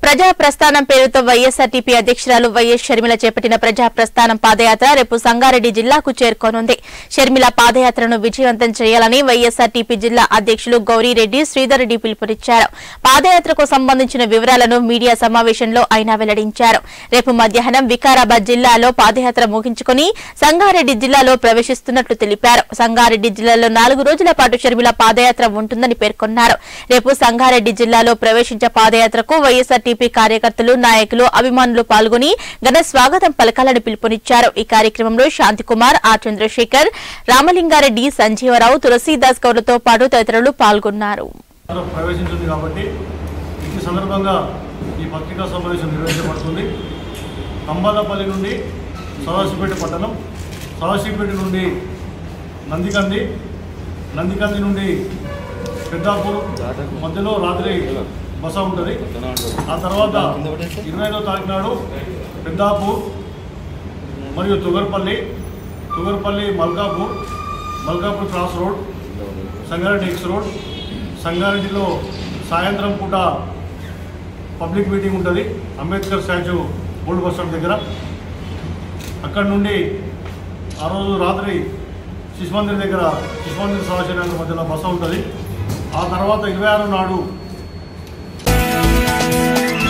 ప్రజా ప్రస్థానం పేరుతో వైఎస్ఆర్టీపీ అధ్యక్షురాలు వైఎస్ షర్మిల చేపట్టిన ప్రజా ప్రస్థానం పాదయాత్ర రేపు సంగారెడ్డి జిల్లాకు చేరుకోనుంది షర్మిల పాదయాత్రను విజయవంతం చేయాలని వైఎస్ఆర్టీపీ జిల్లా అధ్యక్షులు గౌరీరెడ్డి శ్రీధర్ రెడ్డి పిలుపునిచ్చారు పాదయాత్రకు సంబంధించిన వివరాలను మీడియా సమావేశంలో ఆయన వెల్లడించారు రేపు మధ్యాహ్నం వికారాబాద్ జిల్లాలో పాదయాత్ర ముగించుకుని సంగారెడ్డి జిల్లాలో ప్రవేశిస్తున్నట్లు తెలిపారు సంగారెడ్డి జిల్లాలో నాలుగు రోజుల పాటు షర్మిల పాదయాత్ర ఉంటుందని పేర్కొన్నారు రేపు సంగారెడ్డి జిల్లాలో ప్రవేశించే పాదయాత్రకు వైఎస్ఆర్టీపీ కార్యకర్తలు నాయకులు అభిమానులు పాల్గొని ఘన స్వాగతం పలకాలని పిలుపునిచ్చారు ఈ కార్యక్రమంలో శాంతికుమార్ ఆర్ చంద్రశేఖర్ రామలింగారెడ్డి సంజీవరావు తులసీదాస్ గౌడ్లతో పాటు తదితరులు పాల్గొన్నారు అందులో ప్రవేశించింది కాబట్టి ఈ సందర్భంగా ఈ పత్రికా సమావేశం నిర్వహించబడుతుంది కంబాలపల్లి నుండి సదాశివపేట పట్టణం సదాశివపేట నుండి నందికంది నందికంది నుండి పెద్దాపూర్ మధ్యలో రాత్రి బస ఉంటుంది ఆ తర్వాత ఇరవై ఐదో తారీఖు నాడు పెద్దాపూర్ మరియు Tugarpalli Tugarpalli Malkapur Malkapur cross road Sangareddy X road సంగారెడ్డిలో సాయంత్రం పూట పబ్లిక్ మీటింగ్ ఉంటుంది Ambedkar statue old bus stand దగ్గర అక్కడ నుండి ఆ రోజు రాత్రి శిశుమందిర్ దగ్గర శిశుమందిర్ సమాచారం మధ్యలో బస ఉంటుంది ఆ తర్వాత ఇరవై ఆరు నాడు